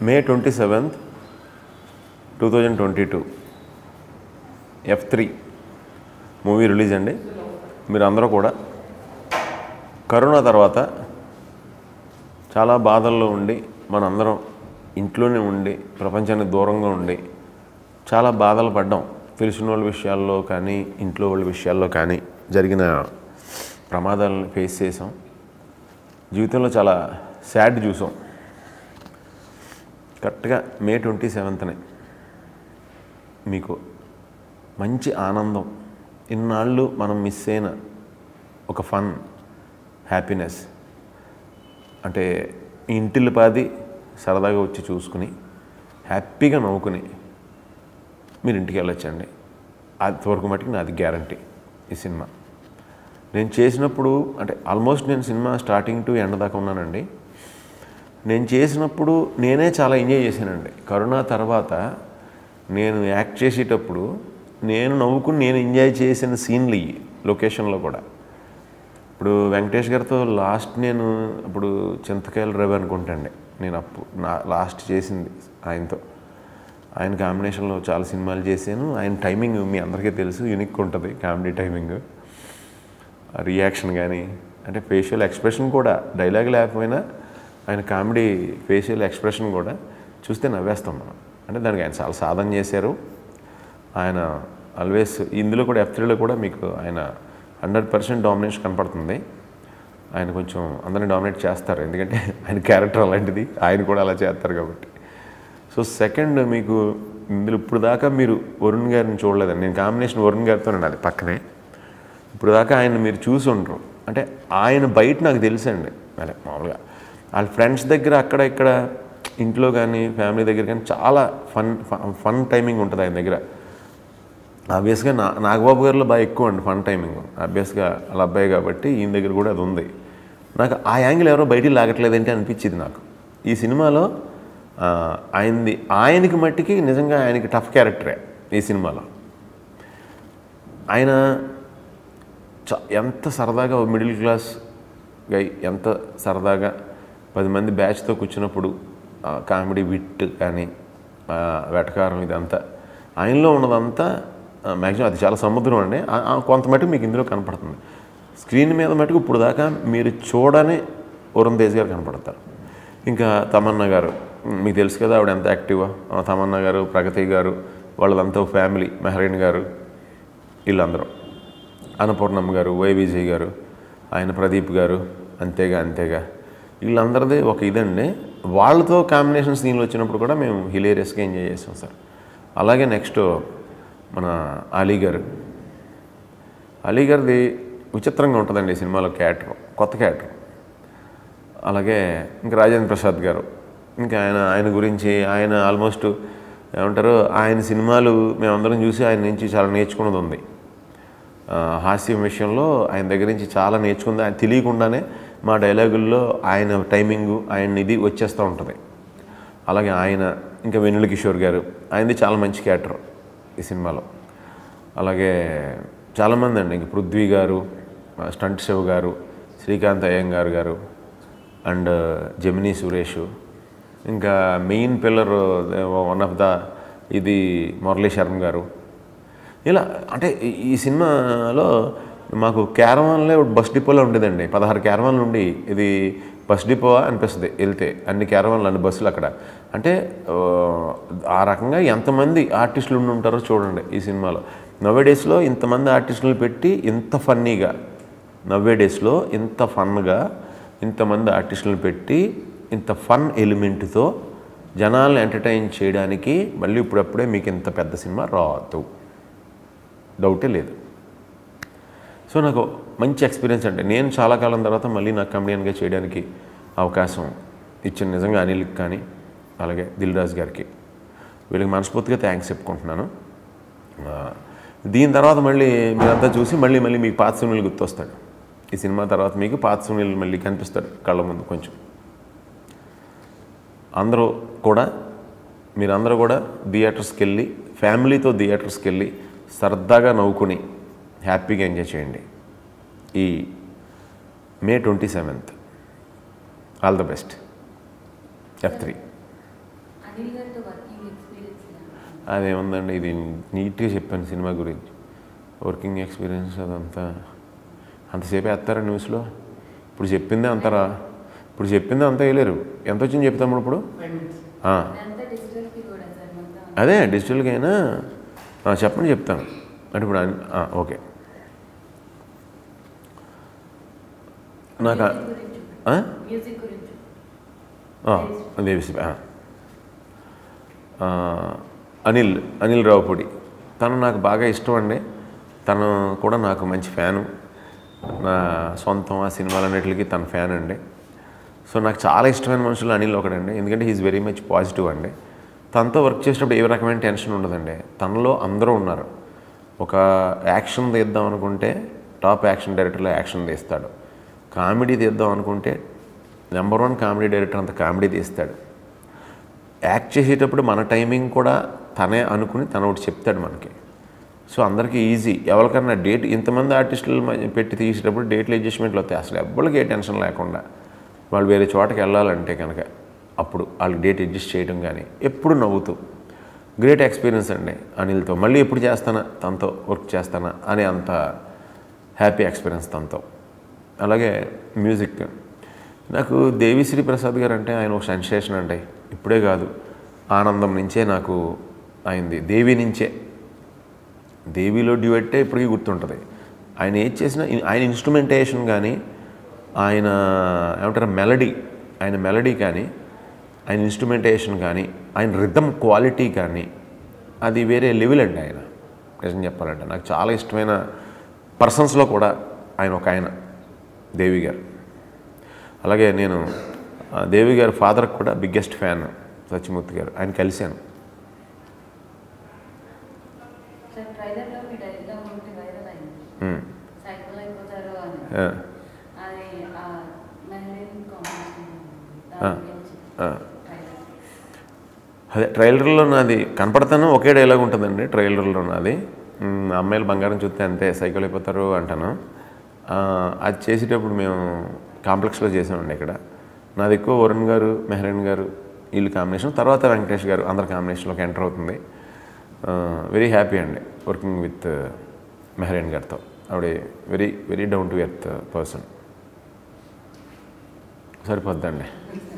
మే twenty seventh two thousand twenty two F three movie release అండి మీరు అందరూ కూడా కరోనా తర్వాత చాలా బాధల్లో ఉండి మనందరం ఇంట్లోనే ఉండి ప్రపంచానికి దూరంగా ఉండి చాలా బాధలు పడ్డాం తెలిసిన వాళ్ళ విషయాల్లో కానీ ఇంట్లో వాళ్ళ విషయాల్లో కానీ జరిగిన ప్రమాదాలను ఫేస్ చేసాం జీవితంలో చాలా సాడ్ చూసాం కరెక్ట్గా మే ట్వంటీ సెవెంత్నే మీకు మంచి ఆనందం ఇన్నాళ్ళు మనం మిస్ అయిన ఒక ఫన్ హ్యాపీనెస్ అంటే ఇంటిల్లి పాది సరదాగా వచ్చి చూసుకుని హ్యాపీగా నవ్వుకుని మీరు ఇంటికి వెళ్ళొచ్చండి అంతవరకు మటుకు నాది గ్యారంటీ ఈ సినిమా నేను చేసినప్పుడు అంటే ఆల్మోస్ట్ నేను సినిమా స్టార్టింగ్ టు ఎండ్ దాకా ఉన్నానండి నేను చేసినప్పుడు నేనే చాలా ఎంజాయ్ చేశానండి కరోనా తర్వాత నేను యాక్ట్ చేసేటప్పుడు నేను నవ్వుకుని నేను ఎంజాయ్ చేసిన సీన్లు ఇవి లొకేషన్లో కూడా ఇప్పుడు వెంకటేష్ గారితో లాస్ట్ నేను ఇప్పుడు చింతకాయల రవి అనుకుంటాండి నేను అప్పుడు నా లాస్ట్ చేసింది ఆయనతో ఆయన కాంబినేషన్లో చాలా సినిమాలు చేశాను ఆయన టైమింగ్ మీ అందరికీ తెలుసు యూనిక్ ఉంటుంది కామెడీ టైమింగ్ రియాక్షన్ కానీ అంటే ఫేషియల్ ఎక్స్ప్రెషన్ కూడా డైలాగ్ లేకపోయినా ఆయన కామెడీ ఫేషియల్ ఎక్స్ప్రెషన్ కూడా చూస్తే నవ్వేస్తాం మనం అంటే దానికి ఆయన చాలా సాధన చేశారు ఆయన ఆల్వేస్ ఇందులో కూడా ఎఫ్ త్రీలో కూడా మీకు ఆయన హండ్రెడ్ పర్సెంట్ డామినేషన్ కనపడుతుంది ఆయన కొంచెం అందరిని డామినేట్ చేస్తారు ఎందుకంటే ఆయన క్యారెక్టర్ అలాంటిది ఆయన కూడా అలా చేస్తారు కాబట్టి సో సెకండ్ మీకు ఇందులో ఇప్పుడు దాకా మీరు వరుణ్ గారిని చూడలేదండి నేను కాంబినేషన్ వరుణ్ గారితో ఉండాలి పక్కనే ఇప్పుడు దాకా ఆయన మీరు చూసి ఉండరు అంటే ఆయన బయట నాకు తెలుసండి అదే మామూలుగా వాళ్ళ ఫ్రెండ్స్ దగ్గర అక్కడ ఇక్కడ ఇంట్లో కానీ ఫ్యామిలీ దగ్గర కానీ చాలా ఫన్ ఫన్ టైమింగ్ ఉంటుంది ఆయన దగ్గర ఆబ్వియస్గా నా నాగబాబు గారిలో బాగా ఎక్కువ అండి ఫన్ టైమింగ్ ఆబ్వియస్గా వాళ్ళ అబ్బాయి కాబట్టి ఈయన దగ్గర కూడా అది ఉంది నాకు ఆ యాంగిల్ ఎవరో బయటికి లాగట్లేదంటే అనిపించింది నాకు ఈ సినిమాలో ఆ, ఆయనది ఆయనకి మట్టికి నిజంగా ఆయనకి టఫ్ క్యారెక్టరే ఈ సినిమాలో ఆయన చ ఎంత సరదాగా మిడిల్ క్లాస్ గై ఎంత సరదాగా పది మంది బ్యాచ్తో కూర్చున్నప్పుడు కామెడీ విట్ కానీ ఆ, వెటకారం ఇదంతా ఆయనలో ఉన్నదంతా మ్యాక్సిమం అది చాలా సముద్రం అండి ఆ- ఆ కొంత మటుకు మీకు ఇందులో కనపడుతుంది స్క్రీన్ మీద మటుకు ఇప్పుడు దాకా మీరు చూడని వరుణ్ తేజ్ గారు కనపడతారు ఇంకా తమన్నా గారు మీకు తెలుసు కదా ఆవిడ ఎంత యాక్టివా తమన్నా గారు ప్రగతి గారు వాళ్ళదంతా ఫ్యామిలీ మెహరీన్ గారు వీళ్ళందరూ అన్నపూర్ణమ్మ గారు వై విజయ్ గారు ఆయన ప్రదీప్ గారు అంతేగా అంతేగా వీళ్ళందరిది ఒక ఇదండి వాళ్ళతో కాంబినేషన్ సీన్లు వచ్చినప్పుడు కూడా మేము హిలేరియస్గా ఎంజాయ్ చేసాం సార్ అలాగే నెక్స్ట్ మన అలీ గారు అలీ గారిది విచిత్రంగా ఉంటుందండి ఈ సినిమాలో క్యారెక్టర్ కొత్త క్యారెక్టర్ అలాగే ఇంకా రాజేంద్ర ప్రసాద్ గారు ఇంకా ఆయన ఆయన గురించి ఆయన ఆల్మోస్ట్ ఏమంటారు ఆయన సినిమాలు మేమందరం చూసి ఆయన నుంచి చాలా నేర్చుకున్నది ఉంది ఆ, హాస్యం విషయంలో ఆయన దగ్గర నుంచి చాలా నేర్చుకుంది ఆయన తెలియకుండానే మా డైలాగుల్లో ఆయన టైమింగు ఆయన ఇది వచ్చేస్తూ ఉంటుంది అలాగే ఆయన ఇంకా వెన్నుల కిషోర్ గారు ఆయనది చాలా మంచి క్యారెక్టర్ ఈ సినిమాలో అలాగే చాలామంది అండి ఇంక పృథ్వీ గారు ఆ, స్టంట్ శివ్ గారు శ్రీకాంత్ అయ్యంగార్ గారు అండ్ జమినీ సురేష్ ఇంకా main pillar one of the ఇది మురళీ శర్మ గారు ఇలా అంటే ఈ- ఈ సినిమాలో మాకు క్యారవాన్లే బస్ డిపోలో ఉండేదండి పదహారు క్యారవాన్లు ఉండి ఇది బస్ డిపో అనిపిస్తుంది వెళ్తే అన్ని క్యారవాన్లు అన్ని బస్సులు అక్కడ అంటే ఆ, ఆ రకంగా ఎంతమంది ఆర్టిస్టులు ఉండి ఉంటారో చూడండి ఈ సినిమాలో నవ్వే డేస్లో ఇంతమంది ఆర్టిస్టులు పెట్టి ఇంత ఫన్నీగా నవ్వే డేస్లో ఇంత ఫన్గా ఇంతమంది ఆర్టిస్టులను పెట్టి ఇంత ఫన్ ఎలిమెంట్తో జనాల్ని ఎంటర్టైన్ చేయడానికి మళ్ళీ ఇప్పుడప్పుడే మీకు ఇంత పెద్ద సినిమా రాదు డౌటే లేదు సో నాకు మంచి ఎక్స్పీరియన్స్ అంటే నేను చాలా కాలం తర్వాత మళ్ళీ నాకు కమెడియన్గా చేయడానికి అవకాశం ఇచ్చిన నిజంగా అనిల్కి కానీ అలాగే దిల్ రాజు గారికి వీళ్ళకి మనస్ఫూర్తిగా థ్యాంక్స్ చెప్పుకుంటున్నాను ఆ, దీని తర్వాత మళ్ళీ మీరంతా చూసి మళ్ళీ మళ్ళీ మీకు పాత సునీల్ గుర్తొస్తాడు ఈ సినిమా తర్వాత మీకు పాత సునీల్ మళ్ళీ కనిపిస్తాడు కళ్ళ ముందు కొంచెం అందరూ కూడా మీరందరూ కూడా థియేటర్స్కి వెళ్ళి ఫ్యామిలీతో థియేటర్స్కి వెళ్ళి సరదాగా నవ్వుకుని హ్యాపీగా ఎంజాయ్ చేయండి ఈ May twenty seventh all the best F three Anil గారితో వర్కింగ్ ఎక్స్పీరియన్స్ అదేముందండి ఇది నీట్గా చెప్పాను సినిమా గురించి వర్కింగ్ ఎక్స్పీరియన్స్ అదంతా అంతసేపు వేస్తారా న్యూస్లో ఇప్పుడు చెప్పిందే అంతరా ఇప్పుడు చెప్పిందే అంతా వేయలేరు ఎంత వచ్చింది చెప్తాము ఇప్పుడు ఆ, అదంతా డిజిటల్కి కూడా సార్ మొత్తం అదే డిజిటల్గా అయినా ఆ, చెప్పండి చెప్తాను అంటే ఇప్పుడు అన్- ఆ, ఓకే నాకు ఆ- మ్యూజిక్ గురించి ఆ? మ్యూజిక్ గురించి ఆ, దేవిశ్రీ ఆ. ఆ, అనిల్ అనిల్ రావుపూడి తను నాకు బాగా ఇష్టం అండి తను కూడా నాకు మంచి ఫ్యాను నా సొంతం ఆ సినిమాలన్నిటికీ తన ఫ్యాన్ అండి సో నాకు చాలా ఇష్టమైన మనుషులు అనిల్ ఒకడండి ఎందుకంటే హీఈస్ వెరీ మచ్ పాజిటివ్ అండి తనతో వర్క్ చేసేటప్పుడు ఏ రకమైన టెన్షన్ ఉండదండి తనలో అందరూ ఉన్నారు ఒక యాక్షన్ తీద్దాం అనుకుంటే టాప్ యాక్షన్ డైరెక్టర్లో యాక్షన్ తీస్తాడు కామెడీ తీద్దాం అనుకుంటే నెంబర్ వన్ కామెడీ డైరెక్టర్ అంత కామెడీ తీస్తాడు యాక్ట్ చేసేటప్పుడు మన టైమింగ్ కూడా తనే అనుకుని తన ఒకటి చెప్తాడు మనకి సో అందరికీ ఈజీ ఎవరికన్నా డేట్ ఇంతమంది ఆర్టిస్టులు మ- పెట్టి తీసేటప్పుడు డేట్లు అడ్జస్ట్మెంట్లు వస్తాయి అసలు ఎవ్వరికి ఏ టెన్షన్ లేకుండా వాళ్ళు వేరే చోటకి వెళ్ళాలంటే కనుక అప్పుడు వాళ్ళకి డేట్ అడ్జస్ట్ చేయడం కానీ ఎప్పుడు నవ్వుతూ గ్రేట్ ఎక్స్పీరియన్స్ అండి అనిల్తో మళ్ళీ ఎప్పుడు చేస్తానా తనతో వర్క్ చేస్తానా అని అంత హ్యాపీ ఎక్స్పీరియన్స్ తనతో అలాగే మ్యూజిక్ నాకు దేవిశ్రీ ప్రసాద్ గారు అంటే ఆయన ఒక సెన్సేషన్ అండి ఇప్పుడే కాదు ఆనందం నుంచే నాకు అయింది దేవి నుంచే దేవిలో డ్యూయట్టే ఇప్పటికీ గుర్తుంటుంది ఆయన ఏది చేసినా ఇన్- ఆయన ఇన్స్ట్రుమెంటేషన్ కానీ ఆయన ఏమంటారు మెలడీ ఆయన మెలడీ కానీ ఆయన ఇన్స్ట్రుమెంటేషన్ కానీ ఆయన రిథమ్ క్వాలిటీ కానీ అది వేరే లెవెల్ అండి ఆయన నిజం చెప్పాలంటే నాకు చాలా ఇష్టమైన పర్సన్స్లో కూడా ఆయన ఒక ఆయన దేవి గారు అలాగే నేను ఆ, దేవి గారి ఫాదర్కి కూడా బిగ్గెస్ట్ ఫ్యాన్ సత్యమూర్తి గారు ఆయన కలిశాను సార్ ట్రైలర్లో మీ డైలాగ్ ఒకటి వైరల్ అయింది ఉమ్. సైకిల్ అయిపోతారు అని ఆ, అది ఆ మెహరీన్ కాంబినేషన్ ఆ, దాని గురించి ఆ. ట్రైలర్ అదే ట్రైలర్లో నాది కనపడతాను ఒకే డైలాగ్ ఉంటుందండి ట్రైలర్లో నాది మ్, అమ్మాయిలు బంగారం చూస్తే అంతే సైకిల్ అయిపోతారు అంటాను ఆ, అది చేసేటప్పుడు మేము కాంప్లెక్స్లో చేసామండి ఇక్కడ నాది ఎక్కువ వరుణ్ గారు మెహరీన్ గారు వీళ్ళు కాంబినేషన్ తర్వాత వెంకటేష్ గారు అందరి కాంబినేషన్లోకి ఎంటర్ అవుతుంది వెరీ హ్యాపీ అండి వర్కింగ్ విత్ మెహరీన్ గారితో ఆవిడ very very down to earth person సరిపోద్దండి